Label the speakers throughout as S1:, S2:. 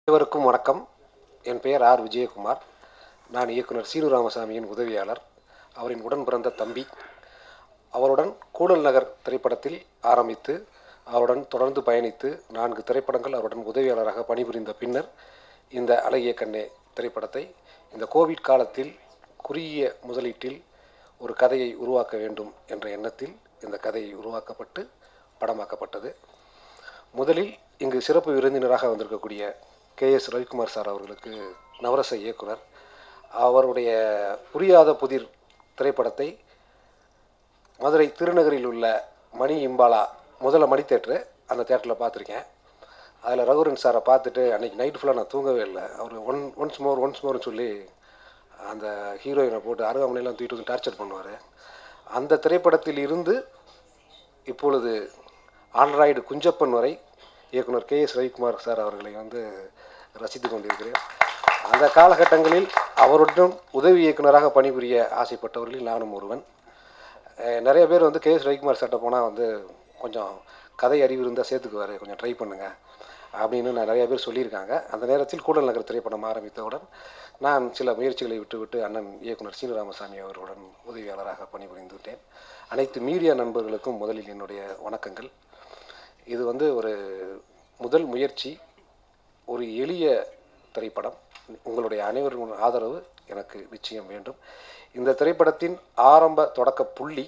S1: அனைவருக்கும் வணக்கம் என் பெயர் ஆர் விஜயகுமார் நான் இயக்குனர் சீனு ராமசாமியின் உதவியாளர் அவரின் உடன் பிறந்த தம்பி அவருடன் கூடல் நகர் திரைப்படத்தில் ஆரம்பித்து அவருடன் தொடர்ந்து பயணித்து நான்கு திரைப்படங்கள் அவருடன் உதவியாளராக பணிபுரிந்த பின்னர் இந்த அழகிய கண்ணே திரைப்படத்தை இந்த கோவிட் காலத்தில் குறுகிய முதலீட்டில் ஒரு கதையை உருவாக்க வேண்டும் என்ற எண்ணத்தில் இந்த கதையை உருவாக்கப்பட்டு படமாக்கப்பட்டது முதலில் இங்கு சிறப்பு விருந்தினராக வந்திருக்கக்கூடிய கே எஸ் ரவிக்குமார் சார் அவர்களுக்கு நவரச இயக்குனர் அவருடைய புரியாத புதிர் திரைப்படத்தை மதுரை திருநகரில் உள்ள மணி இம்பாலா முதல்ல மணி தேட்ரு அந்த தேட்டரில் பார்த்துருக்கேன் அதில் ரகுரன் சாரை பார்த்துட்டு அன்றைக்கி நைட்டு ஃபுல்லாக நான் தூங்கவே இல்லை அவர் ஒன் ஒன்ஸ் மோர் ஒன்ஸ் மோர்னு சொல்லி அந்த ஹீரோயினை போட்டு அருகாமனையெல்லாம் தூக்கிட்டு வந்து டார்ச்சர் பண்ணுவார் அந்த திரைப்படத்தில் இருந்து இப்பொழுது ஆண்ட்ராய்டு குஞ்சப்பன் வரை இயக்குனர் கே எஸ் ரவிக்குமார் சார் அவர்களை வந்து ரசித்து கொண்டிருக்கிறேன் அந்த காலகட்டங்களில் அவருடன் உதவி இயக்குனராக பணிபுரிய ஆசைப்பட்டவர்களில் நானும் ஒருவன் அஹ் நிறைய பேர் வந்து கே எஸ் ரவிக்குமார் சார்ட்ட போனால் வந்து கொஞ்சம் கதை அறிவு இருந்தால் சேர்த்துக்குவார் கொஞ்சம் ட்ரை பண்ணுங்க அப்படின்னு நான் நிறைய பேர் சொல்லியிருக்காங்க அந்த நேரத்தில் கூடல் நகர் திரைப்படம் ஆரம்பித்தவுடன் நான் சில முயற்சிகளை விட்டுவிட்டு அண்ணன் இயக்குனர் சீனராமசாமி அவர்களுடன் உதவியாளராக பணிபுரிந்து விட்டேன் அனைத்து மீடியா நண்பர்களுக்கும் முதலில் என்னுடைய வணக்கங்கள் இது வந்து ஒரு முதல் முயற்சி ஒரு எளிய திரைப்படம் உங்களுடைய அனைவரும் ஆதரவு எனக்கு நிச்சயம் வேண்டும் இந்த திரைப்படத்தின் ஆரம்ப தொடக்க புள்ளி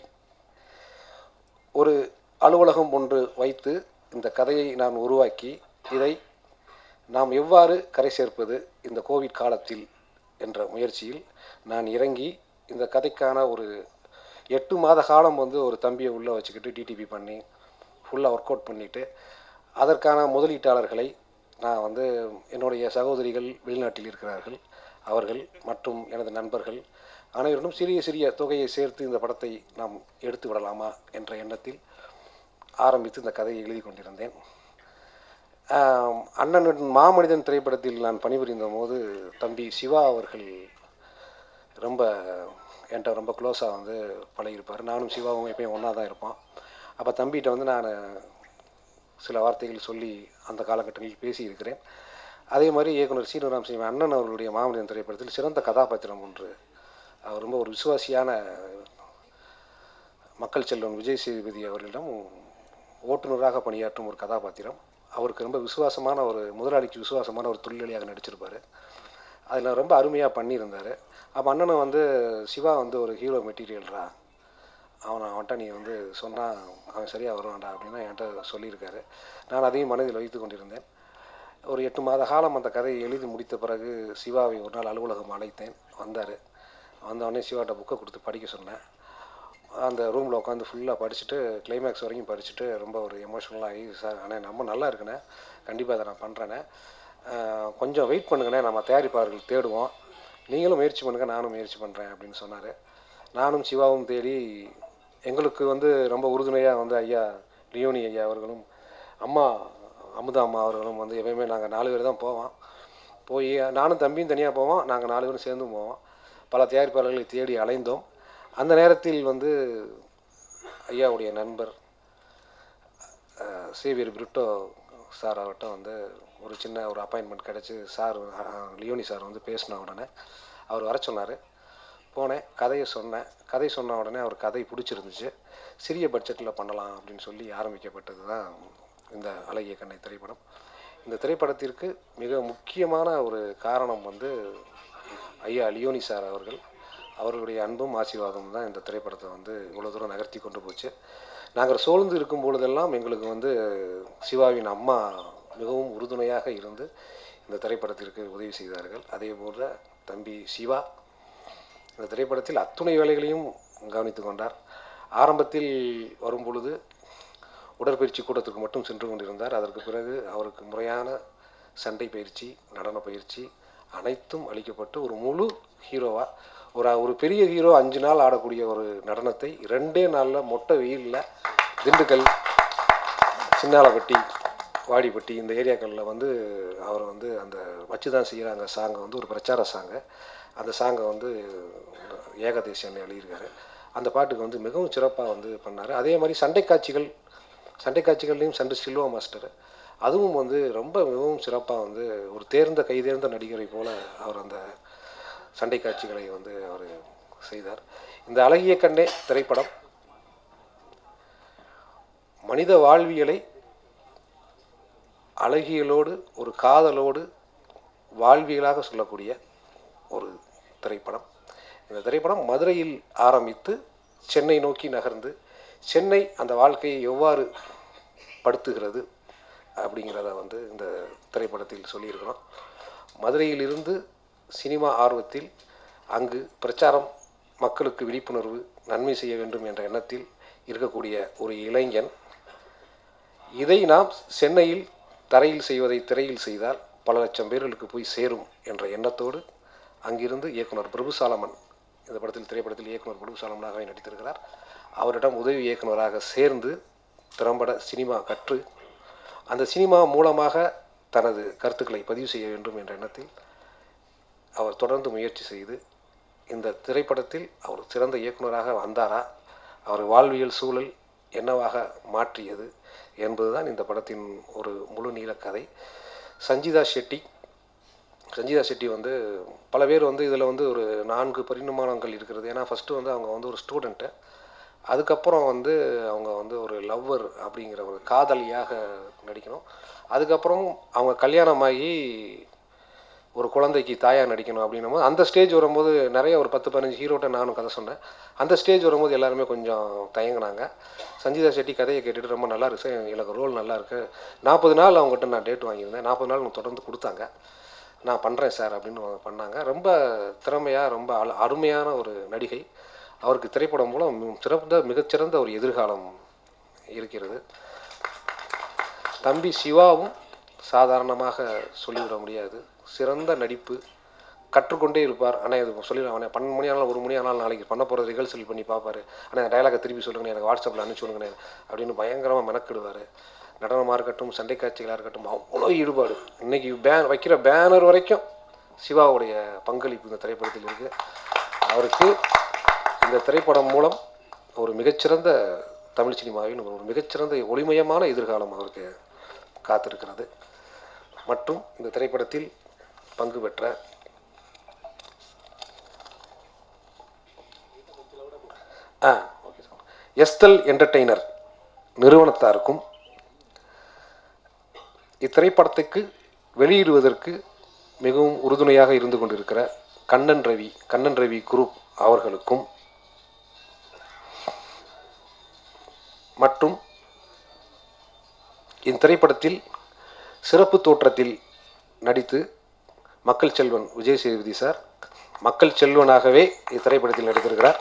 S1: ஒரு அலுவலகம் ஒன்று வைத்து இந்த கதையை நான் உருவாக்கி இதை நாம் எவ்வாறு கரை சேர்ப்பது இந்த கோவிட் காலத்தில் என்ற முயற்சியில் நான் இறங்கி இந்த கதைக்கான ஒரு எட்டு மாத காலம் வந்து ஒரு தம்பியை உள்ளே வச்சுக்கிட்டு டிடிபி பண்ணி ஃபுல்லாக ஒர்க் அவுட் பண்ணிவிட்டு அதற்கான முதலீட்டாளர்களை நான் வந்து என்னுடைய சகோதரிகள் வெளிநாட்டில் இருக்கிறார்கள் அவர்கள் மற்றும் எனது நண்பர்கள் அனைவரும் சிறிய சிறிய தொகையை சேர்த்து இந்த படத்தை நாம் எடுத்து விடலாமா என்ற எண்ணத்தில் ஆரம்பித்து இந்த கதையை எழுதி கொண்டிருந்தேன் ஆம், அண்ணன் மாமனிதன் திரைப்படத்தில் நான் பணிபுரிந்த போது தம்பி சிவா அவர்கள் ரொம்ப என்கிட்ட ரொம்ப க்ளோஸாக வந்து பழகியிருப்பார் நானும் சிவாவும் எப்பயும் ஒன்றா தான் இருப்போம் அப்போ தம்பிகிட்ட வந்து நான் சில வார்த்தைகள் சொல்லி அந்த காலகட்டங்களில் பேசியிருக்கிறேன் அதே மாதிரி இயக்குனர் சீனராம் சிங் அண்ணன் அவர்களுடைய மாமனிதன் திரைப்படத்தில் சிறந்த கதாபாத்திரம் ஒன்று அவர் ரொம்ப ஒரு விசுவாசியான மக்கள் செல்வன் விஜய் சேதுபதி அவர்களிடம் ஓட்டுநராக பணியாற்றும் ஒரு கதாபாத்திரம் அவருக்கு ரொம்ப விசுவாசமான ஒரு முதலாளிக்கு விசுவாசமான ஒரு தொழிலாளியாக நடிச்சிருப்பார் அதில் ரொம்ப அருமையாக பண்ணியிருந்தார் அப்போ அண்ணனை வந்து சிவா வந்து ஒரு ஹீரோ மெட்டீரியல்ரா அவனை அவன்கிட்ட நீ வந்து சொன்னால் அவன் சரியாக வருவான்டா அப்படின்னு என்கிட்ட சொல்லியிருக்காரு நான் அதையும் மனதில் வைத்து கொண்டிருந்தேன் ஒரு எட்டு மாத காலம் அந்த கதையை எழுதி முடித்த பிறகு சிவாவை ஒரு நாள் அலுவலகம் அழைத்தேன் வந்தார் வந்தவொடனே சிவாட்ட புக்கை கொடுத்து படிக்க சொன்னேன் அந்த ரூமில் உட்காந்து ஃபுல்லாக படிச்சுட்டு கிளைமேக்ஸ் வரைக்கும் படிச்சுட்டு ரொம்ப ஒரு எமோஷ்னலாக ஆகி சார் அண்ணே நம்ம நல்லா இருக்குண்ணே கண்டிப்பாக அதை நான் பண்ணுறேண்ணே ஆஹ் கொஞ்சம் வெயிட் பண்ணுங்கண்ணே நம்ம தயாரிப்பாளர்கள் தேடுவோம் நீங்களும் முயற்சி பண்ணுங்கள் நானும் முயற்சி பண்ணுறேன் அப்படின்னு சொன்னார் நானும் சிவாவும் தேடி எங்களுக்கு வந்து ரொம்ப உறுதுணையாக வந்து ஐயா லியோனி ஐயா அவர்களும் அம்மா அமுதா அம்மா அவர்களும் வந்து எப்பயுமே நாங்கள் நாலு பேர் தான் போவோம் போய் நானும் தம்பியும் தனியாக போவோம் நாங்கள் நாலு பேரும் சேர்ந்தும் போவோம் பல தயாரிப்பாளர்களை தேடி அலைந்தோம் அந்த நேரத்தில் வந்து ஐயாவுடைய நண்பர் அஹ், சேவியர் பிரிட்டோ சார் அவர்கிட்ட வந்து ஒரு சின்ன ஒரு அப்பாயின்மெண்ட் கிடச்சி சார் அஹ், லியோனி சார் வந்து பேசின உடனே அவர் வர சொன்னார் போனேன் கதையை சொன்னேன் கதை சொன்ன உடனே அவர் கதை பிடிச்சிருந்துச்சு சிறிய பட்ஜெட்டில் பண்ணலாம் அப்படின்னு சொல்லி ஆரம்பிக்கப்பட்டது தான் இந்த அழகிய கண்ணை திரைப்படம் இந்த திரைப்படத்திற்கு மிக முக்கியமான ஒரு காரணம் வந்து ஐயா லியோனி சார் அவர்கள் அவர்களுடைய அன்பும் ஆசீர்வாதமும் தான் இந்த திரைப்படத்தை வந்து இவ்வளோ தூரம் நகர்த்தி கொண்டு போச்சு நாங்கள் சோழ்ந்து இருக்கும் பொழுதெல்லாம் எங்களுக்கு வந்து சிவாவின் அம்மா மிகவும் உறுதுணையாக இருந்து இந்த திரைப்படத்திற்கு உதவி செய்தார்கள் அதே போல் தம்பி சிவா இந்த திரைப்படத்தில் அத்துணை வேலைகளையும் கவனித்து கொண்டார் ஆரம்பத்தில் வரும் பொழுது உடற்பயிற்சி கூட்டத்துக்கு மட்டும் சென்று கொண்டிருந்தார் அதற்கு பிறகு அவருக்கு முறையான சண்டை பயிற்சி நடன பயிற்சி அனைத்தும் அளிக்கப்பட்டு ஒரு முழு ஹீரோவாக ஒரு ஒரு பெரிய ஹீரோ அஞ்சு நாள் ஆடக்கூடிய ஒரு நடனத்தை ரெண்டே நாளில் மொட்டை வெயிலில் திண்டுக்கல் சின்னாலப்பட்டி வாடிப்பட்டி இந்த ஏரியாக்களில் வந்து அவர் வந்து அந்த வச்சு தான் செய்கிறாங்க சாங்கை வந்து ஒரு பிரச்சார சாங்கை அந்த சாங்கை வந்து ஏகதேசியன்னு எழுதியிருக்காரு அந்த பாட்டுக்கு வந்து மிகவும் சிறப்பாக வந்து பண்ணார் அதே மாதிரி சண்டை காட்சிகள் சண்டை காட்சிகள்லையும் சண்டை சில்வா மாஸ்டர் அதுவும் வந்து ரொம்ப மிகவும் சிறப்பாக வந்து ஒரு தேர்ந்த கைதேர்ந்த நடிகரை போல அவர் அந்த சண்டை காட்சிகளை வந்து அவர் செய்தார் இந்த அழகிய கண்ணே திரைப்படம் மனித வாழ்வியலை அழகியலோடு ஒரு காதலோடு வாழ்வியலாக சொல்லக்கூடிய ஒரு திரைப்படம் இந்த திரைப்படம் மதுரையில் ஆரம்பித்து சென்னை நோக்கி நகர்ந்து சென்னை அந்த வாழ்க்கையை எவ்வாறு படுத்துகிறது அப்படிங்கிறத வந்து இந்த திரைப்படத்தில் சொல்லியிருக்கிறோம் மதுரையிலிருந்து சினிமா ஆர்வத்தில் அங்கு பிரச்சாரம் மக்களுக்கு விழிப்புணர்வு நன்மை செய்ய வேண்டும் என்ற எண்ணத்தில் இருக்கக்கூடிய ஒரு இளைஞன் இதை நாம் சென்னையில் தரையில் செய்வதை திரையில் செய்தால் பல லட்சம் பேர்களுக்கு போய் சேரும் என்ற எண்ணத்தோடு அங்கிருந்து இயக்குனர் பிரபு சாலமன் இந்த படத்தில் திரைப்படத்தில் இயக்குனர் பிரபு சாலமனாகவே நடித்திருக்கிறார் அவரிடம் உதவி இயக்குனராக சேர்ந்து திறம்பட சினிமா கற்று அந்த சினிமா மூலமாக தனது கருத்துக்களை பதிவு செய்ய வேண்டும் என்ற எண்ணத்தில் அவர் தொடர்ந்து முயற்சி செய்து இந்த திரைப்படத்தில் அவர் சிறந்த இயக்குனராக வந்தாரா அவர் வாழ்வியல் சூழல் என்னவாக மாற்றியது என்பதுதான் இந்த படத்தின் ஒரு முழு நீள கதை சஞ்சிதா ஷெட்டி சஞ்சிதா ஷெட்டி வந்து பல பேர் வந்து இதில் வந்து ஒரு நான்கு பரிமாணங்கள் இருக்கிறது ஏன்னா ஃபஸ்ட்டு வந்து அவங்க வந்து ஒரு ஸ்டூடெண்ட்டு அதுக்கப்புறம் வந்து அவங்க வந்து ஒரு லவ்வர் அப்படிங்கிற ஒரு காதலியாக நடிக்கணும் அதுக்கப்புறம் அவங்க கல்யாணமாகி ஒரு குழந்தைக்கு தாயாக நடிக்கணும் அப்படின்னும் போது அந்த ஸ்டேஜ் வரும்போது நிறைய ஒரு பத்து பதினஞ்சு ஹீரோட்ட நானும் கதை சொன்னேன் அந்த ஸ்டேஜ் வரும்போது எல்லாருமே கொஞ்சம் தயங்கினாங்க சஞ்சிதா செட்டி கதையை கேட்டுட்டு ரொம்ப நல்லா இருக்கு சார் எனக்கு ரோல் நல்லா இருக்கு நாற்பது நாள் அவங்ககிட்ட நான் டேட் வாங்கியிருந்தேன் நாற்பது நாள் அவங்க தொடர்ந்து கொடுத்தாங்க நான் பண்ணுறேன் சார் அப்படின்னு அவங்க பண்ணாங்க ரொம்ப திறமையாக ரொம்ப அழ அருமையான ஒரு நடிகை அவருக்கு திரைப்படம் மூலம் சிறந்த மிகச்சிறந்த ஒரு எதிர்காலம் இருக்கிறது தம்பி சிவாவும் சாதாரணமாக சொல்லிவிட முடியாது சிறந்த நடிப்பு கற்றுக்கொண்டே இருப்பார் ஆனால் இது சொல்லிடுவேன் அவனை பன்னெண்டு மணி ஆனாலும் ஒரு மணி ஆனாலும் நாளைக்கு பண்ண போகிற ரிஹர்சல் பண்ணி பார்ப்பாரு ஆனால் டயலாகை திருப்பி சொல்லுங்கண்ணே எனக்கு வாட்ஸ்அப்பில் அனுப்பிச்சி விடுங்கண்ணே அப்படின்னு பயங்கரமாக மெனக்கிடுவார் நடனமாக இருக்கட்டும் சண்டை காட்சிகளாக இருக்கட்டும் அவ்வளோ ஈடுபாடு இன்னைக்கு பேன் வைக்கிற பேனர் வரைக்கும் சிவாவுடைய பங்களிப்பு இந்த திரைப்படத்தில் இருக்குது அவருக்கு இந்த திரைப்படம் மூலம் ஒரு மிகச்சிறந்த தமிழ் சினிமாவில் ஒரு மிகச்சிறந்த ஒளிமயமான எதிர்காலம் அவருக்கு காத்திருக்கிறது மற்றும் இந்த திரைப்படத்தில் பங்கு பெற்ற ஆ ஓகே சார் எஸ்தல் என்டர்டெய்னர் நிறுவனத்தாருக்கும் இத்திரைப்படத்துக்கு வெளியிடுவதற்கு மிகவும் உறுதுணையாக இருந்து கொண்டிருக்கிற கண்ணன் ரவி கண்ணன் ரவி குரூப் அவர்களுக்கும் மற்றும் இத்திரைப்படத்தில் சிறப்பு தோற்றத்தில் நடித்து மக்கள் செல்வன் விஜய் சேதுபதி சார் மக்கள் செல்வனாகவே இத்திரைப்படத்தில் நடித்திருக்கிறார்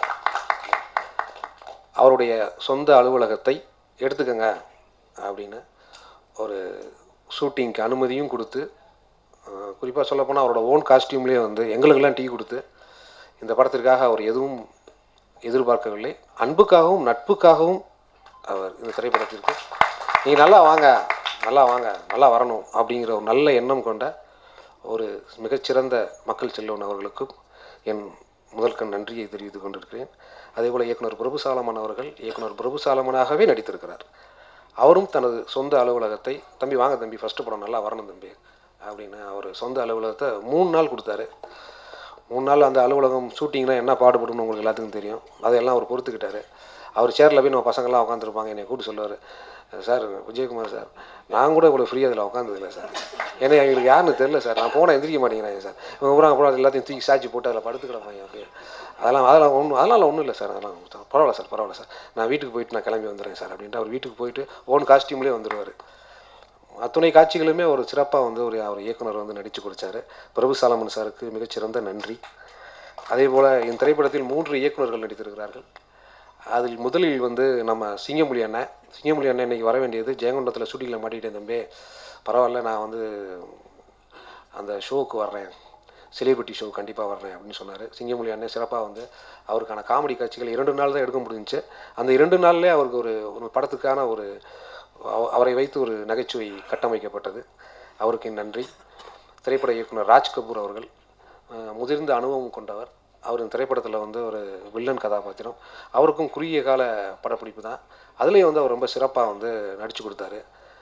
S1: அவருடைய சொந்த அலுவலகத்தை எடுத்துக்கங்க அப்படின்னு ஒரு ஷூட்டிங்க்கு அனுமதியும் கொடுத்து குறிப்பாக சொல்லப்போனால் அவரோட ஓன் காஸ்டியூம்லேயே வந்து எங்களுக்கெல்லாம் டீ கொடுத்து இந்த படத்திற்காக அவர் எதுவும் எதிர்பார்க்கவில்லை அன்புக்காகவும் நட்புக்காகவும் அவர் இந்த திரைப்படத்திற்கு நீங்கள் நல்லா வாங்க நல்லா வாங்க நல்லா வரணும் அப்படிங்கிற ஒரு நல்ல எண்ணம் கொண்ட ஒரு மிகச்சிறந்த மக்கள் செல்வன் அவர்களுக்கும் என் முதல்கண் நன்றியை தெரிவித்துக் கொண்டிருக்கிறேன் அதேபோல் இயக்குனர் பிரபு சாலமன் அவர்கள் இயக்குனர் பிரபு சாலமனாகவே நடித்திருக்கிறார் அவரும் தனது சொந்த அலுவலகத்தை தம்பி வாங்க தம்பி ஃபஸ்ட்டு படம் நல்லா வரணும் தம்பி அப்படின்னு அவர் சொந்த அலுவலகத்தை மூணு நாள் கொடுத்தாரு மூணு நாள் அந்த அலுவலகம் ஷூட்டிங்னா என்ன பாடுபடும்னு உங்களுக்கு எல்லாத்துக்கும் தெரியும் அதையெல்லாம் அவர் பொறுத்துக்கிட்டாரு அவர் சேரில் போய் நம்ம பசங்கள்லாம் உட்காந்துருப்பாங்க என்னை கூப்பிட்டு சொல்லுவார் சார் விஜயகுமார் சார் நான் கூட இவ்வளோ ஃப்ரீயாக அதில் உட்காந்ததில்ல சார் ஏன்னா எங்களுக்கு யாருன்னு தெரில சார் நான் போனால் எந்திரிக்க மாட்டேங்கிறாங்க சார் இவங்க பூரா அப்புறம் எல்லாத்தையும் தூக்கி சாட்சி போட்டு அதில் படுத்து கிடப்பாங்க அப்படியே அதெல்லாம் அதெல்லாம் ஒன்றும் அதெல்லாம் ஒன்றும் இல்லை சார் அதெல்லாம் பரவாயில்ல சார் பரவாயில்ல சார் நான் வீட்டுக்கு போயிட்டு நான் கிளம்பி வந்துடுறேன் சார் அப்படின்ட்டு அவர் வீட்டுக்கு போயிட்டு ஓன் காஸ்டியூம்லேயே வந்துடுவார் அத்துணை காட்சிகளுமே ஒரு சிறப்பாக வந்து ஒரு அவர் இயக்குனர் வந்து நடித்து கொடுத்தாரு பிரபு சாலமன் சாருக்கு மிகச்சிறந்த நன்றி அதே போல் இந்த திரைப்படத்தில் மூன்று இயக்குனர்கள் நடித்திருக்கிறார்கள் அதில் முதலில் வந்து நம்ம சிங்கமொழி அண்ணன் சிங்கமொழி அண்ணன் இன்றைக்கி வர வேண்டியது ஜெயங்கொண்டத்தில் ஷூட்டிங்கில் மாட்டிக்கிட்டேன் தம்பி பரவாயில்ல நான் வந்து அந்த ஷோவுக்கு வர்றேன் செலிபிரிட்டி ஷோ கண்டிப்பாக வர்றேன் அப்படின்னு சொன்னார் சிங்கமொழி அண்ணன் சிறப்பாக வந்து அவருக்கான காமெடி காட்சிகள் இரண்டு நாள் தான் எடுக்க முடிஞ்சுச்சு அந்த இரண்டு நாள்லேயே அவருக்கு ஒரு ஒரு படத்துக்கான ஒரு அவ- அவரை வைத்து ஒரு நகைச்சுவை கட்டமைக்கப்பட்டது அவருக்கு என் நன்றி திரைப்பட இயக்குனர் ராஜ் கபூர் அவர்கள் அஹ், முதிர்ந்த அனுபவம் கொண்டவர் அவர் இந்த திரைப்படத்தில் வந்து ஒரு வில்லன் கதாபாத்திரம் அவருக்கும் குறுகிய கால படப்பிடிப்பு தான் அதுலேயும் வந்து அவர் ரொம்ப சிறப்பாக வந்து நடித்து கொடுத்தாரு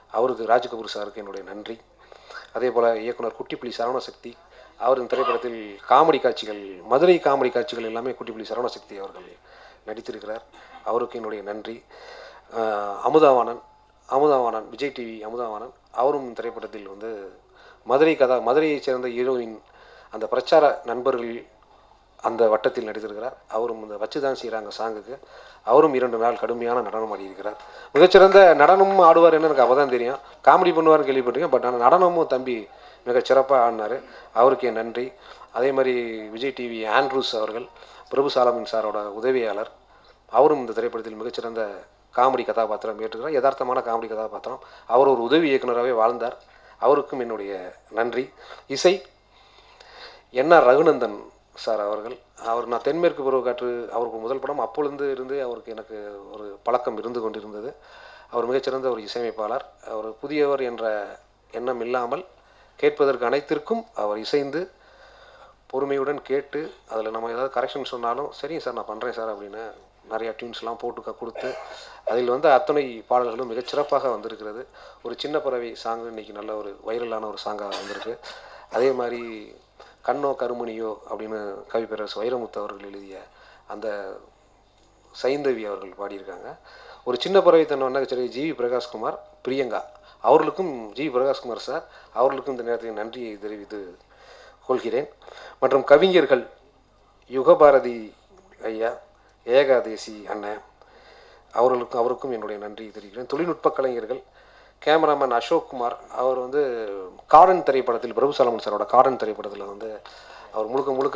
S1: அவருக்கு ராஜ்கபூர் சாருக்கு என்னுடைய நன்றி அதே போல் இயக்குனர் குட்டிப்புலி சரவணசக்தி அவர் இந்த திரைப்படத்தில் காமெடி காட்சிகள் மதுரை காமெடி காட்சிகள் எல்லாமே குட்டிப்புலி சரவணசக்தி அவர்கள் நடித்திருக்கிறார் அவருக்கு என்னுடைய நன்றி ஆஹ் அமுதாவாணன் அமுதாவாணன் விஜய் டிவி அமுதாவாணன் அவரும் இந்த திரைப்படத்தில் வந்து மதுரை கதா மதுரையைச் சேர்ந்த ஹீரோயின் அந்த பிரச்சார நண்பர்கள் அந்த வட்டத்தில் நடித்திருக்கிறார் அவரும் இந்த வச்சுதான் செய்கிறாங்க சாங்குக்கு அவரும் இரண்டு நாள் கடுமையான நடனம் ஆடியிருக்கிறார் மிகச்சிறந்த நடனமும் ஆடுவார் என்ன எனக்கு அப்போ தான் தெரியும் காமெடி பண்ணுவார்னு கேள்விப்பட்டிருக்கேன் பட் ஆனால் நடனமும் தம்பி மிகச் சிறப்பாக ஆடினார் அவருக்கு என் நன்றி அதே மாதிரி விஜய் டிவி ஆண்ட்ரூஸ் அவர்கள் பிரபு சாலமன் சாரோட உதவியாளர் அவரும் இந்த திரைப்படத்தில் மிகச்சிறந்த காமெடி கதாபாத்திரம் ஏற்றுக்கிறார் யதார்த்தமான காமெடி கதாபாத்திரம் அவர் ஒரு உதவி இயக்குனராகவே வாழ்ந்தார் அவருக்கும் என்னுடைய நன்றி இசை என்ஆர் ரகுநந்தன் சார் அவர்கள் அவர் நான் தென்மேற்கு பருவ காற்று அவருக்கு முதல் படம் அப்பொழுது இருந்து அவருக்கு எனக்கு ஒரு பழக்கம் இருந்து கொண்டிருந்தது அவர் மிகச்சிறந்த ஒரு இசையமைப்பாளர் அவர் புதியவர் என்ற எண்ணம் இல்லாமல் கேட்பதற்கு அனைத்திற்கும் அவர் இசைந்து பொறுமையுடன் கேட்டு அதில் நம்ம ஏதாவது கரெக்ஷன் சொன்னாலும் சரிங்க சார் நான் பண்ணுறேன் சார் அப்படின்னு நிறையா டியூன்ஸ்லாம் போட்டு க- கொடுத்து அதில் வந்து அத்தனை பாடல்களும் மிகச் சிறப்பாக வந்திருக்கிறது ஒரு சின்ன பறவை சாங் இன்னைக்கு நல்ல ஒரு வைரலான ஒரு சாங்காக வந்திருக்கு அதே மாதிரி கண்ணோ கருமணியோ அப்படின்னு கவிப்பேரரசு வைரமுத்து அவர்கள் எழுதிய அந்த சைந்தவி அவர்கள் பாடியிருக்காங்க ஒரு சின்ன பறவை தன்னை சரி ஜிவி பிரகாஷ்குமார் பிரியங்கா அவர்களுக்கும் ஜிவி பிரகாஷ்குமார் சார் அவர்களுக்கும் இந்த நேரத்தில் நன்றியை தெரிவித்து கொள்கிறேன் மற்றும் கவிஞர்கள் யுகபாரதி ஐயா ஏகாதேசி அண்ணன் அவர்களுக்கும் அவருக்கும் என்னுடைய நன்றி தெரிவிக்கிறேன் தொழில்நுட்ப கலைஞர்கள் கேமராமேன் அசோக் குமார் அவர் வந்து கார்டன் திரைப்படத்தில் பிரபு சாலமன் சாரோட கார்டன் திரைப்படத்தில் வந்து அவர் முழுக்க முழுக்க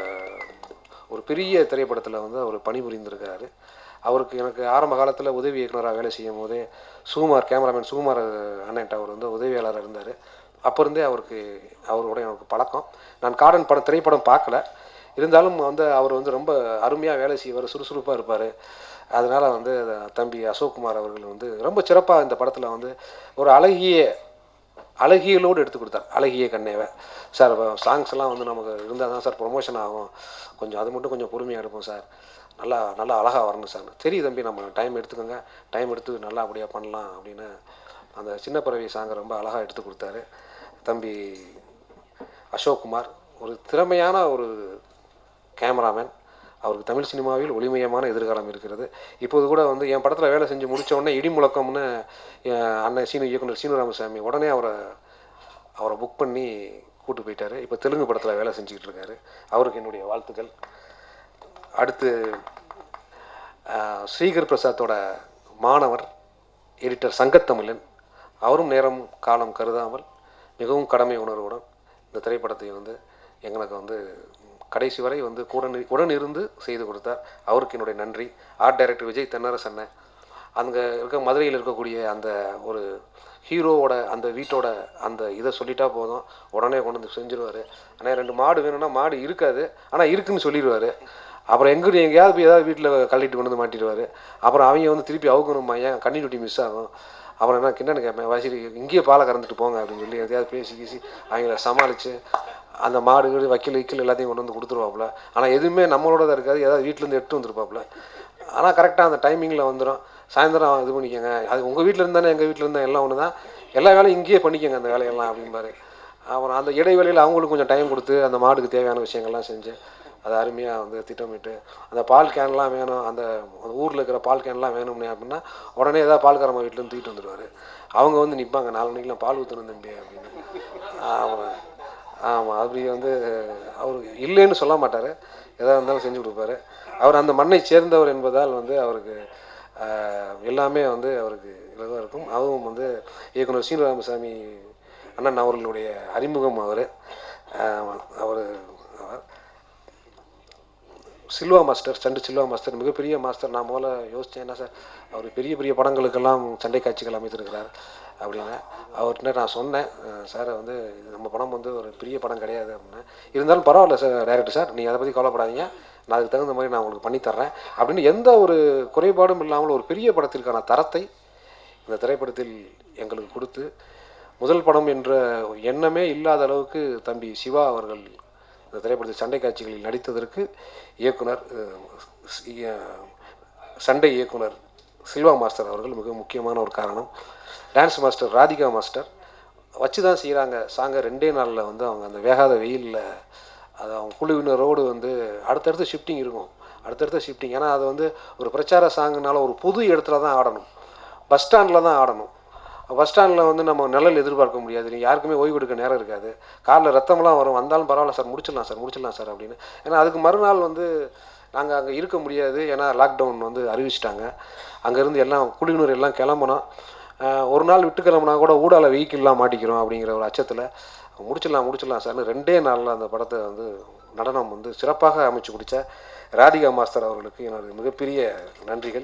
S1: ஒரு பெரிய திரைப்படத்தில் வந்து அவர் பணிபுரிந்திருக்காரு அவருக்கு எனக்கு ஆரம்ப காலத்தில் உதவி இயக்குனராக வேலை செய்யும் போதே சுகுமார் கேமராமேன் சுகுமார் அண்ணன்ட்ட அவர் வந்து உதவியாளராக இருந்தார் அப்போ இருந்தே அவருக்கு அவரோட எனக்கு பழக்கம் நான் கார்டன் படம் திரைப்படம் பார்க்கல இருந்தாலும் வந்து அவர் வந்து ரொம்ப அருமையாக வேலை செய்வார் சுறுசுறுப்பாக இருப்பார் அதனால் வந்து தம்பி அசோக்குமார் அவர்கள் வந்து ரொம்ப சிறப்பாக இந்த படத்தில் வந்து ஒரு அழகிய அழகியலோடு எடுத்து கொடுத்தார் அழகிய கண்ணேவை சார் சாங்ஸ் எல்லாம் வந்து நமக்கு இருந்தால் தான் சார் ப்ரொமோஷன் ஆகும் கொஞ்சம் அது மட்டும் கொஞ்சம் பொறுமையாக எடுப்போம் சார் நல்லா நல்லா அழகாக வரணும் சார் சரி தம்பி நம்ம டைம் எடுத்துக்கோங்க டைம் எடுத்து நல்லா அப்படியே பண்ணலாம் அப்படின்னு அந்த சின்ன பறவை சாங்கை ரொம்ப அழகாக எடுத்து கொடுத்தாரு தம்பி அசோக்குமார் ஒரு திறமையான ஒரு கேமராமேன் அவருக்கு தமிழ் சினிமாவில் ஒளிமயமான எதிர்காலம் இருக்கிறது இப்போது கூட வந்து என் படத்தில் வேலை செஞ்சு முடிச்ச உடனே இடி முழக்கம்னு என் அண்ணன் சீனு இயக்குனர் சீனு ராமசாமி உடனே அவரை அவரை புக் பண்ணி கூட்டு போயிட்டாரு இப்போ தெலுங்கு படத்தில் வேலை செஞ்சுக்கிட்டு இருக்காரு அவருக்கு என்னுடைய வாழ்த்துக்கள் அடுத்து ஆஹ், ஸ்ரீகர் பிரசாத்தோட மாணவர் எடிட்டர் சங்கத்தமிழன் அவரும் நேரம் காலம் கருதாமல் மிகவும் கடமை உணர்வுடன் இந்த திரைப்படத்தை வந்து எங்களுக்கு வந்து கடைசி வரை வந்து கூட நி- உடன் இருந்து செய்து கொடுத்தார் அவருக்கு என்னுடைய நன்றி ஆர்ட் டைரக்டர் விஜய் தென்னரசன் அங்கே இருக்க மதுரையில் இருக்கக்கூடிய அந்த ஒரு ஹீரோவோட அந்த வீட்டோட அந்த இதை சொல்லிட்டா போதும் உடனே கொண்டு வந்து செஞ்சிருவார் ஆனால் ரெண்டு மாடு வேணும்னா மாடு இருக்காது ஆனால் இருக்குன்னு சொல்லிடுவார் அப்புறம் எங்கிட்ட எங்கேயாவது போய் ஏதாவது வீட்டில் கழட்டிட்டு கொண்டு வந்து மாட்டிடுவார் அப்புறம் அவங்க வந்து திருப்பி அவுக்கணுமா ஏன் கண்ணி டூட்டி மிஸ் ஆகும் அப்புறம் என்ன கிண்டன்னு கேட்பேன் வயசு இங்கேயே பாலை கறந்துட்டு போங்க அப்படின்னு சொல்லி எதையாவது பேசி கீசி அவங்கள சமாளித்து அந்த மாடு கீடு வக்கீல் வைக்கல் எல்லாத்தையும் கொண்டு வந்து கொடுத்துருவாப்புல ஆனால் எதுவுமே நம்மளோட தான் இருக்காது ஏதாவது வீட்டிலேருந்து எடுத்து வந்துருப்பாப்புல ஆனால் கரெக்டாக அந்த டைமிங்கில் வந்துடும் சாயந்தரம் இது பண்ணிக்கோங்க அது உங்கள் வீட்டில் இருந்தானே எங்கள் வீட்டில் இருந்தால் எல்லாம் ஒன்று தான் எல்லா வேலையும் இங்கேயே பண்ணிக்கோங்க அந்த வேலையெல்லாம் அப்படிம்பாரு அப்புறம் அந்த இடைவெளியில் அவங்களுக்கு கொஞ்சம் டைம் கொடுத்து அந்த மாடுக்கு தேவையான விஷயங்கள்லாம் செஞ்சு அதை அருமையாக வந்து திட்டமிட்டு அந்த பால் கேன்லாம் வேணும் அந்த அந்த ஊரில் இருக்கிற பால் கேன்லாம் வேணும்னே அப்படின்னா உடனே ஏதாவது பால்காரம்மா வீட்டிலேருந்து தூக்கிட்டு வந்துடுவார் அவங்க வந்து நிற்பாங்க நாலு மணிக்கெலாம் பால் ஊற்றணும் தம்பி அப்படின்னு ஆமாம் ஆமாம் அப்படி வந்து அவர் இல்லைன்னு சொல்ல மாட்டார் எதாக இருந்தாலும் செஞ்சு கொடுப்பாரு அவர் அந்த மண்ணை சேர்ந்தவர் என்பதால் வந்து அவருக்கு ஆஹ், எல்லாமே வந்து அவருக்கு இலவாக இருக்கும் அதுவும் வந்து இயக்குனர் சீனிவாமசாமி அண்ணன் அவர்களுடைய அறிமுகம் அவர் அவர் அவர் Silva master stunt Silva master மிகப்பெரிய மாஸ்டர் நான் முதல்ல யோசித்தேன் என்ன சார் அவர் பெரிய பெரிய படங்களுக்கெல்லாம் சண்டை காட்சிகள் அமைத்திருக்கிறார் அப்படின்னு அவர்கிட்ட நான் சொன்னேன் அஹ் சார் வந்து இது நம்ம படம் வந்து ஒரு பெரிய படம் கிடையாது அப்படின்னு இருந்தாலும் பரவாயில்ல சார் டைரக்டர் சார் நீங்கள் அதை பற்றி கவலைப்படாதீங்க நான் அதுக்கு தகுந்த மாதிரி நான் உங்களுக்கு பண்ணித்தர்றேன் அப்படின்னு எந்த ஒரு குறைபாடும் இல்லாமல் ஒரு பெரிய படத்திற்கான தரத்தை இந்த திரைப்படத்தில் எங்களுக்கு கொடுத்து முதல் படம் என்ற எண்ணமே இல்லாத அளவுக்கு தம்பி சிவா அவர்கள் இந்த திரைப்படத்தில் சண்டை காட்சிகளில் நடித்ததற்கு இயக்குனர் அஹ், சி- அஹ், சண்டை இயக்குனர் சில்வா மாஸ்டர் அவர்கள் மிக முக்கியமான ஒரு காரணம் டான்ஸ் மாஸ்டர் ராதிகா மாஸ்டர் வச்சு தான் செய்கிறாங்க சாங்கை ரெண்டே நாளில் வந்து அவங்க அந்த வேகாத வெயிலில் அது அவங்க குழுவினரோடு வந்து அடுத்தடுத்து ஷிஃப்டிங் இருக்கும் அடுத்தடுத்த ஷிஃப்டிங் ஏன்னா அது வந்து ஒரு பிரச்சார சாங்குனால ஒரு புது இடத்துல தான் ஆடணும் பஸ் ஸ்டாண்டில் தான் ஆடணும் பஸ் ஸ்டாண்டில் வந்து நம்ம நிழல் எதிர்பார்க்க முடியாது நீ யாருக்குமே ஓய்வு எடுக்க நேரம் இருக்காது காலில் ரத்தம்லாம் வரும் வந்தாலும் பரவாயில்ல சார் முடிச்சிடலாம் சார் முடிச்சிடலாம் சார் அப்படின்னு ஏன்னா அதுக்கு மறுநாள் வந்து நாங்கள் அங்கே இருக்க முடியாது ஏன்னா லாக்டவுன் வந்து அறிவிச்சிட்டாங்க அங்கேருந்து எல்லாம் குழுவினர் எல்லாம் கிளம்பணும் ஆஹ் ஒரு நாள் விட்டு கிளம்புனா கூட ஊடால வெஹிக்கிள்லாம் மாட்டிக்கிறோம் அப்படிங்கிற ஒரு அச்சத்தில் முடிச்சிடலாம் முடிச்சிடலாம் சார்னு ரெண்டே நாளில் அந்த படத்தை வந்து நடனம் வந்து சிறப்பாக அமைச்சு கொடுத்த ராதிகா மாஸ்டர் அவர்களுக்கு எனது மிகப்பெரிய நன்றிகள்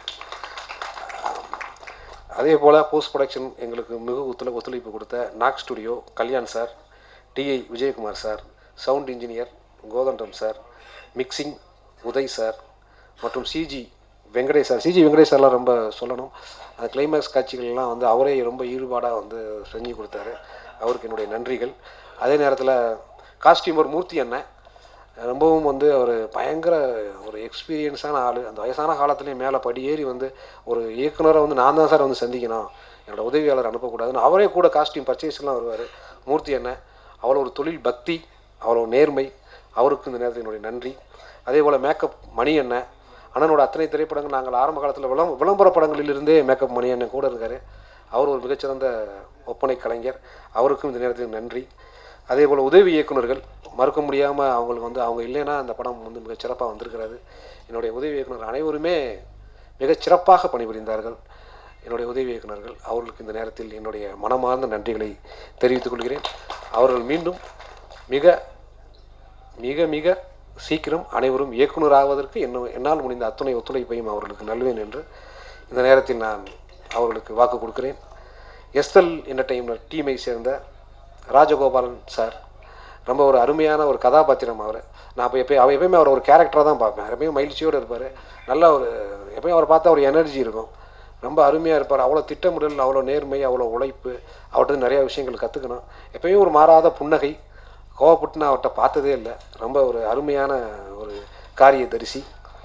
S1: அதே போல் போஸ்ட் ப்ரொடக்ஷன் எங்களுக்கு மிக ஒத்துழை ஒத்துழைப்பு கொடுத்த Nag studio Kalyan sir DI Vijayakumar sir sound engineer Kothandam sir mixing Uday sir மற்றும் CG Venkatesh sir CG Venkatesh சார்லாம் ரொம்ப சொல்லணும் அந்த கிளைமேக்ஸ் காட்சிகள்லாம் வந்து அவரே ரொம்ப ஈடுபாடாக வந்து செஞ்சு கொடுத்தாரு அவருக்கு என்னுடைய நன்றிகள் அதே நேரத்தில் காஸ்டியூமர் மூர்த்தி அண்ணன் ரொம்பவும் வந்து அவர் பயங்கர ஒரு எக்ஸ்பீரியன்ஸான ஆள் அந்த வயசான காலத்துலேயும் மேலே படி ஏறி வந்து ஒரு இயக்குனரை வந்து நான் தான் சார் வந்து சந்திக்கணும் என்னோட உதவியாளர் அனுப்பக்கூடாதுன்னு அவரே கூட காஸ்டியூம் பர்ச்சேஸ்லாம் வருவார் மூர்த்தி அண்ணன் அவ்வளோ ஒரு தொழில் பக்தி அவ்வளோ நேர்மை அவருக்கு இந்த நேரத்தில் என்னுடைய நன்றி அதே போல் மேக்கப் மணி அண்ணன் அண்ணனோட அத்தனை திரைப்படங்கள் நாங்கள் ஆரம்ப காலத்தில் விளம் விளம்பர படங்களிலிருந்தே மேக்கப் மணி அண்ணன் கூட இருக்கார் அவர் ஒரு மிகச்சிறந்த ஒப்பனை கலைஞர் அவருக்கும் இந்த நேரத்தில் நன்றி அதே போல் உதவி இயக்குனர்கள் மறுக்க முடியாமல் அவங்களுக்கு வந்து அவங்க இல்லைன்னா அந்த படம் வந்து மிகச் சிறப்பாக வந்திருக்கிறது என்னுடைய உதவி இயக்குனர் அனைவருமே மிகச் சிறப்பாக பணிபுரிந்தார்கள் என்னுடைய உதவி இயக்குனர்கள் அவர்களுக்கு இந்த நேரத்தில் என்னுடைய மனமார்ந்த நன்றிகளை தெரிவித்துக் கொள்கிறேன் அவர்கள் மீண்டும் மிக மிக மிக சீக்கிரம் அனைவரும் இயக்குனர் ஆவதற்கு என்ன என்னால் முடிந்த அத்துணை ஒத்துழைப்பையும் அவர்களுக்கு நல்வேன் என்று இந்த நேரத்தில் நான் அவர்களுக்கு வாக்கு கொடுக்கிறேன் எஸ்எல் என்டர்டெயின்மெண்ட் டீமை சேர்ந்த ராஜகோபாலன் சார் ரொம்ப ஒரு அருமையான ஒரு கதாபாத்திரம் அவர் நான் இப்போ எப்போ அவர் எப்பயுமே அவர் ஒரு கேரக்டராக தான் பார்ப்பேன் எப்பயும் மகிழ்ச்சியோடு இருப்பார் நல்ல ஒரு எப்பயும் அவரை பார்த்தா ஒரு எனர்ஜி இருக்கும் ரொம்ப அருமையாக இருப்பார் அவ்வளோ திட்டமிடல் அவ்வளோ நேர்மை அவ்வளோ உழைப்பு அவர்கிட்ட நிறையா விஷயங்கள் கற்றுக்கணும் எப்பயும் ஒரு மாறாத புன்னகை கோவப்பட்டு நான் அவர்கிட்ட பார்த்ததே இல்லை ரொம்ப ஒரு அருமையான ஒரு காரிய தரிசி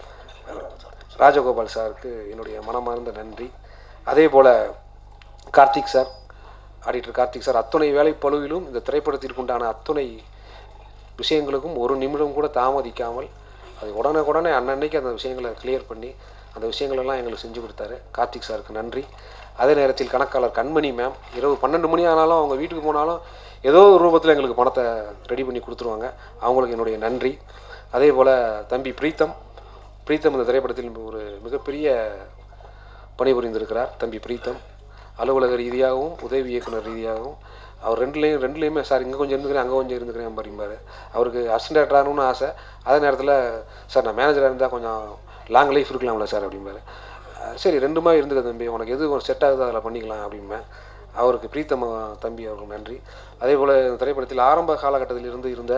S1: ராஜகோபால் சாருக்கு என்னுடைய மனமார்ந்த நன்றி அதே போல் Karthik sir auditor Karthik sir அத்துணை வேலைப்பளுவிலும் இந்த திரைப்படத்திற்குண்டான அத்துணை விஷயங்களுக்கும் ஒரு நிமிடம் கூட தாமதிக்காமல் அது உடனே உடனே அன்னன்னைக்கு அந்த விஷயங்களை கிளியர் பண்ணி அந்த விஷயங்களெல்லாம் எங்களுக்கு செஞ்சு கொடுத்தாரு கார்த்திக் சாருக்கு நன்றி அதே நேரத்தில் கணக்காளர் கண்மணி மேம் இரவு பன்னெண்டு மணி ஆனாலும் அவங்க வீட்டுக்கு போனாலும் ஏதோ ஒரு ரூபத்தில் எங்களுக்கு பணத்தை ரெடி பண்ணி கொடுத்துருவாங்க அவங்களுக்கு என்னுடைய நன்றி அதே போல் தம்பி பிரீத்தம் பிரீத்தம் இந்த திரைப்படத்தில் ஒரு மிகப்பெரிய பணிபுரிந்திருக்கிறார் தம்பி பிரீத்தம் அலுவலக ரீதியாகவும் உதவி இயக்குனர் ரீதியாகவும் அவர் ரெண்டுலேயும் ரெண்டுலேயுமே சார் இங்கே கொஞ்சம் இருந்துக்கிறேன் அங்கே கொஞ்சம் இருந்துக்கிறேன் பாரும்பாரு அவருக்கு அசிஸ்டன்ட் டேரக்டர் ஆகணும்னு ஆசை அதே நேரத்தில் சார் நான் மேனேஜராக இருந்தால் கொஞ்சம் லாங் லைஃப் இருக்கலாம்ல சார் அப்படிம்பாரு அஹ் சரி ரெண்டுமா இருந்துக்க தம்பி உனக்கு எது செட் ஆகுதோ அதில் பண்ணிக்கலாம் அப்படிம்பேன் அவருக்கு பிரீத்தம் தம்பி அவருக்கு நன்றி அதே போல் இந்த திரைப்படத்தில் ஆரம்ப காலகட்டத்தில் இருந்து இருந்த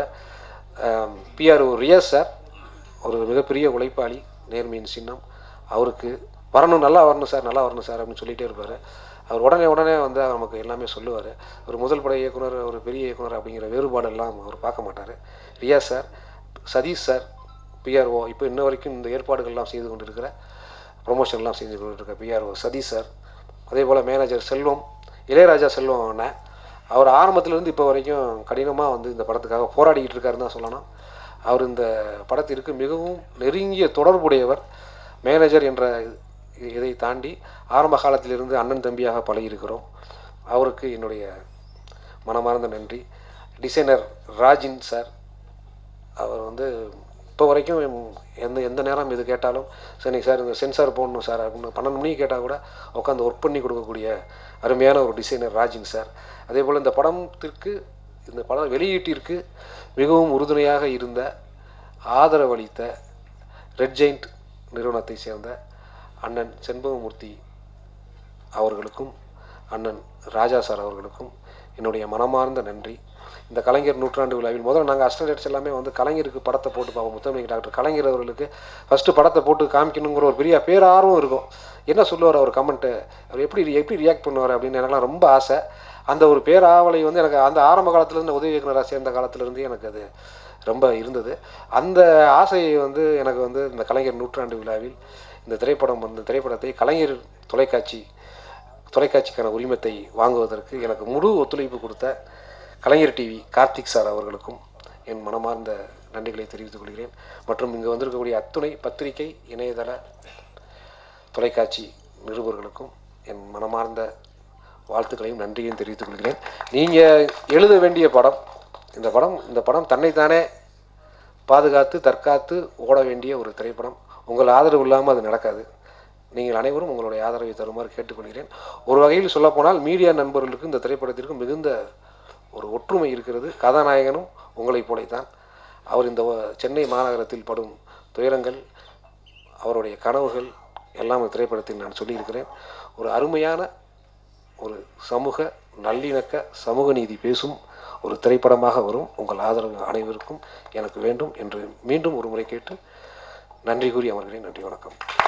S1: பிஆர் ரியாஸ் சார் ஒரு மிகப்பெரிய உழைப்பாளி நேர்மையின் சின்னம் அவருக்கு வரணும் நல்லா வரணும் சார் நல்லா வரணும் சார் அப்படின்னு சொல்லிகிட்டே இருப்பார் அவர் உடனே உடனே வந்து அவர் நமக்கு எல்லாமே சொல்லுவார் ஒரு முதல் பட இயக்குனர் ஒரு பெரிய இயக்குனர் அப்படிங்கிற வேறுபாடெல்லாம் அவர் பார்க்க மாட்டார் Riyaz sir Sathish sir PRO இப்போ இன்ன வரைக்கும் இந்த ஏற்பாடுகள்லாம் செய்து கொண்டு இருக்கிற ப்ரொமோஷன்லாம் செஞ்சு கொண்டு இருக்க பிஆர்ஓ சதீஷ் சார் அதே போல் மேனேஜர் செல்வம் இளையராஜா செல்வம் அண்ணன் அவர் ஆரம்பத்திலேருந்து இப்போ வரைக்கும் கடினமாக வந்து இந்த படத்துக்காக போராடிக்கிட்டு இருக்காருன்னு தான் சொல்லணும் அவர் இந்த படத்திற்கு மிகவும் நெருங்கிய தொடர்புடையவர் மேனேஜர் என்ற இதை தாண்டி ஆரம்ப காலத்திலிருந்து அண்ணன் தம்பியாக பழகியிருக்கிறோம் அவருக்கு என்னுடைய மனமார்ந்த நன்றி டிசைனர் ராஜின் சார் அவர் வந்து இப்போ வரைக்கும் எந்த எந்த நேரம் இது கேட்டாலும் சரி சார் இந்த சென்சார் போடணும் சார் அப்படின்னு பன்னெண்டு மணிக்கு கேட்டால் கூட உட்காந்து ஒர்க் பண்ணி கொடுக்கக்கூடிய அருமையான ஒரு டிசைனர் ராஜின் சார் அதே போல் இந்த படத்திற்கு இந்த பட வெளியீட்டிற்கு மிகவும் உறுதுணையாக இருந்த ஆதரவளித்த ரெட் ஜெயிண்ட் நிறுவனத்தை சேர்ந்த அண்ணன் செண்பகமூர்த்தி அவர்களுக்கும் அண்ணன் ராஜா சார் அவர்களுக்கும் என்னுடைய மனமார்ந்த நன்றி இந்த கலைஞர் நூற்றாண்டு விழாவில் முதல்ல நாங்கள் அஸ்டண்டேட்ஸ் எல்லாமே வந்து கலைஞருக்கு படத்தை போட்டு பார்ப்போம் முத்தமிழ் டாக்டர் கலைஞர் அவர்களுக்கு ஃபஸ்ட்டு படத்தை போட்டு காமிக்கணுங்கிற ஒரு பெரிய பேரார்வம் இருக்கும் என்ன சொல்லுவார் அவர் கமெண்ட்டு அவர் எப்படி எப்படி ரியாக்ட் பண்ணுவார் அப்படின்னு எனக்குலாம் ரொம்ப ஆசை அந்த ஒரு பேராவலை வந்து எனக்கு அந்த ஆரம்ப காலத்துலேருந்து உதவி இயக்குனராக சேர்ந்த காலத்துலேருந்து எனக்கு அது ரொம்ப இருந்தது அந்த ஆசையை வந்து எனக்கு வந்து இந்த கலைஞர் நூற்றாண்டு விழாவில் இந்த திரைப்படம் வந்து திரைப்படத்தை கலைஞர் தொலைக்காட்சி தொலைக்காட்சிக்கான உரிமத்தை வாங்குவதற்கு எனக்கு முழு ஒத்துழைப்பு கொடுத்த கலைஞர் டிவி கார்த்திக் சார் அவர்களுக்கும் என் மனமார்ந்த நன்றிகளை தெரிவித்துக் கொள்கிறேன் மற்றும் இங்கு வந்திருக்கக்கூடிய அத்துணை பத்திரிகை இணையதள தொலைக்காட்சி நிருபர்களுக்கும் என் மனமார்ந்த வாழ்த்துக்களையும் நன்றியையும் தெரிவித்துக் கொள்கிறேன் நீங்கள் எழுத வேண்டிய படம் இந்த படம் இந்த படம் தன்னைத்தானே பாதுகாத்து தற்காத்து ஓட வேண்டிய ஒரு திரைப்படம் உங்கள் ஆதரவு இல்லாமல் அது நடக்காது நீங்கள் அனைவரும் உங்களுடைய ஆதரவை தருமாறு கேட்டுக்கொள்கிறேன் ஒரு வகையில் சொல்லப்போனால் மீடியா நண்பர்களுக்கு இந்த திரைப்படத்திற்கு மிகுந்த ஒரு ஒற்றுமை இருக்கிறது கதாநாயகனும் உங்களைப் போலைத்தான் அவர் இந்த வ- சென்னை மாநகரத்தில் படும் துயரங்கள் அவருடைய கனவுகள் எல்லாம் இந்த திரைப்படத்தில் நான் சொல்லியிருக்கிறேன் ஒரு அருமையான ஒரு சமூக நல்லிணக்க சமூக நீதி பேசும் ஒரு திரைப்படமாக வரும் உங்கள் ஆதரவு அனைவருக்கும் எனக்கு வேண்டும் என்று மீண்டும் ஒரு முறை கேட்டு நன்றி கூறி அமர்கிறேன் நன்றி வணக்கம்